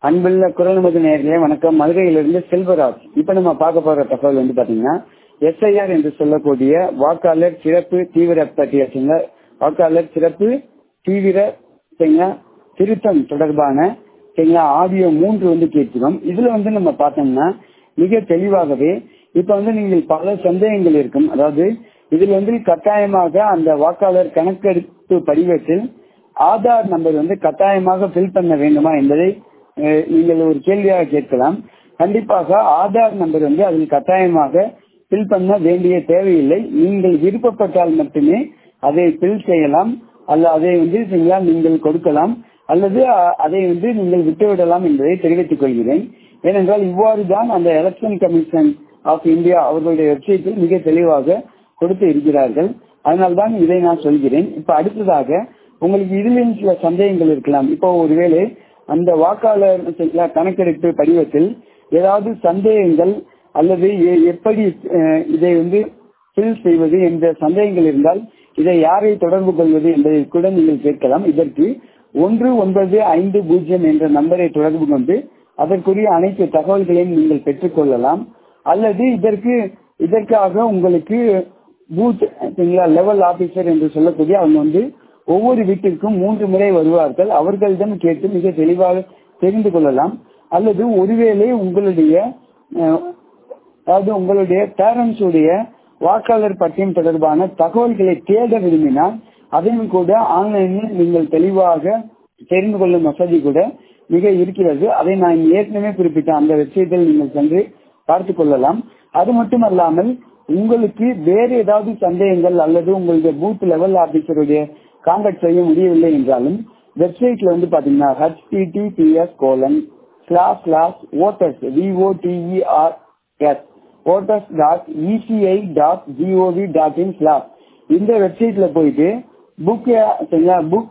அன்புள்ள குரல் நமது நேர்களே வணக்கம் மதுரையிலிருந்து செல்வராஜ் இப்ப நம்ம பார்க்க போற தகவல் வந்து பாத்தீங்கன்னா எஸ்ஐஆர் என்று சொல்லக்கூடிய வாக்காளர் சிறப்பு தீவிர பட்டியல் வாக்காளர் சிறப்பு தீவிர சரிங்களா, திருத்தம் தொடர்பான சரிங்களா ஆடியோ மூன்று வந்து கேட்கிறோம் இதுல வந்து நம்ம பார்த்தோம்னா மிக தெளிவாகவே இப்ப வந்து நீங்கள் பல சந்தேகங்கள் இருக்கும் அதாவது இதில் வந்து கட்டாயமாக அந்த வாக்காளர் கணக்கெடுப்பு படிவத்தில் ஆதார் நம்பர் வந்து கட்டாயமாக ஃபில் பண்ண வேண்டுமா என்பதை அஹ், நீங்கள் ஒரு கேள்வியாக கேட்கலாம் கண்டிப்பாக ஆதார் நம்பர் வந்து அதில் கட்டாயமாக ஃபில் பண்ண வேண்டிய தேவையில்லை நீங்கள் விருப்பப்பட்டால் மட்டுமே அதை ஃபில் செய்யலாம் அல்ல அதை வந்து சரிங்களா நீங்கள் கொடுக்கலாம் அல்லது அ- அதை வந்து நீங்கள் விட்டுவிடலாம் என்பதை தெரிவித்துக் கொள்கிறேன் ஏனென்றால் இவ்வாறு தான் அந்த எலெக்ஷன் கமிஷன் ஆஃப் இந்தியா அவர்களுடைய வெப்சைட்டில் மிக தெளிவாக கொடுத்து இருக்கிறார்கள் அதனால்தான் இதை நான் சொல்கிறேன் இப்ப அடுத்ததாக உங்களுக்கு இதிலும் சில சந்தேகங்கள் இருக்கலாம் இப்போ ஒருவேளை அந்த வாக்காளர் சரிங்களா, கணக்கெடுப்பு படிவத்தில் ஏதாவது சந்தேகங்கள் அல்லது எ- எப்படி அஹ், இதை வந்து ஃபில் செய்வது என்ற சந்தேகங்கள் இருந்தால் இதை யாரை தொடர்பு கொள்வது என்பதை கூட நீங்கள் கேட்கலாம் இதற்கு ஒன்று ஒன்பது ஐந்து பூஜ்ஜியம் என்ற நம்பரை தொடர்பு கொண்டு அதற்குரிய அனைத்து தகவல்களையும் நீங்கள் பெற்றுக்கொள்ளலாம் அல்லது இதற்கு இதற்காக உங்களுக்கு பூத் சரிங்களா லெவல் ஆபீசர் என்று சொல்லக்கூடிய அவங்க வந்து ஒவ்வொரு வீட்டிற்கும் மூன்று முறை வருவார்கள் அவர்களிடம் கேட்டு மிக தெளிவாக தெரிந்து கொள்ளலாம் அல்லது ஒருவேளை உங்களுடைய அஹ், அதாவது உங்களுடைய பேரண்ட்ஸ் உடைய வாக்காளர் பட்டியல் தொடர்பான தகவல்களை தேட விரும்பினால் அதையும் கூட ஆன்லைனில் நீங்கள் தெளிவாக தெரிந்து கொள்ளும் வசதி கூட மிக இருக்கிறது அதை நான் ஏற்கனவே குறிப்பிட்ட அந்த வெப்சைட்டில் நீங்கள் சென்று பார்த்துக் கொள்ளலாம் அது மட்டுமல்லாமல் உங்களுக்கு வேறு ஏதாவது சந்தேகங்கள் அல்லது உங்களுடைய பூத் லெவல் ஆபீசருடைய கான்டாக்ட் செய்ய முடியவில்லை என்றாலும் வெப்சைட்ல வந்து பாத்தீங்கன்னா HTTPS colon slash slash voters VOTER S voters dot ECI dot GOV dot IN slash இந்த வெப்சைட்ல போயிட்டு புக் சரிங்களா புக்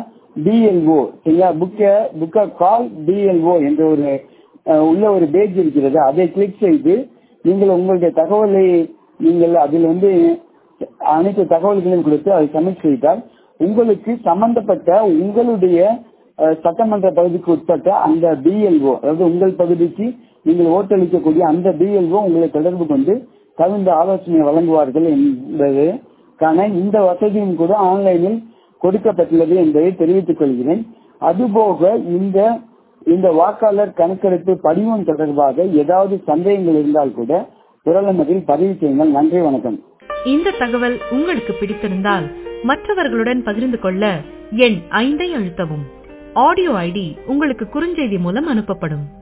டிஎல்ஓ சரிங்களா புக் புக் கால் டிஎல்ஓ என்ற ஒரு அஹ், உள்ள ஒரு பேஜ் இருக்கிறது அதை கிளிக் செய்து நீங்கள் உங்களுடைய தகவலை நீங்கள் அதில் வந்து அனைத்து தகவல்களையும் கொடுத்து அதை சப்மிட் செய்தால் உங்களுக்கு சம்பந்தப்பட்ட உங்களுடைய அஹ், சட்டமன்ற பகுதிக்கு உட்பட்ட அந்த பிஎல்ஓ அதாவது உங்கள் பகுதிக்கு நீங்கள் ஓட்டளிக்கக்கூடிய அந்த பிஎல்ஓ உங்களை தொடர்பு கொண்டு தகுந்த ஆலோசனை வழங்குவார்கள் என்பதற்கான இந்த வசதியும் கூட ஆன்லைனில் கொடுக்கப்பட்டுள்ளது என்பதை தெரிவித்துக் கொள்கிறேன் அதுபோக இந்த இந்த வாக்காளர் கணக்கெடுப்பு படிவம் தொடர்பாக ஏதாவது சந்தேகங்கள் இருந்தால் கூட குரலமதில் பதிவு செய்யுங்கள் நன்றி வணக்கம் இந்த தகவல் உங்களுக்கு பிடித்திருந்தால் மற்றவர்களுடன் பகிர்ந்து கொள்ள எண் ஐந்தை அழுத்தவும் ஆடியோ ஐடி உங்களுக்கு குறுஞ்செய்தி மூலம் அனுப்பப்படும்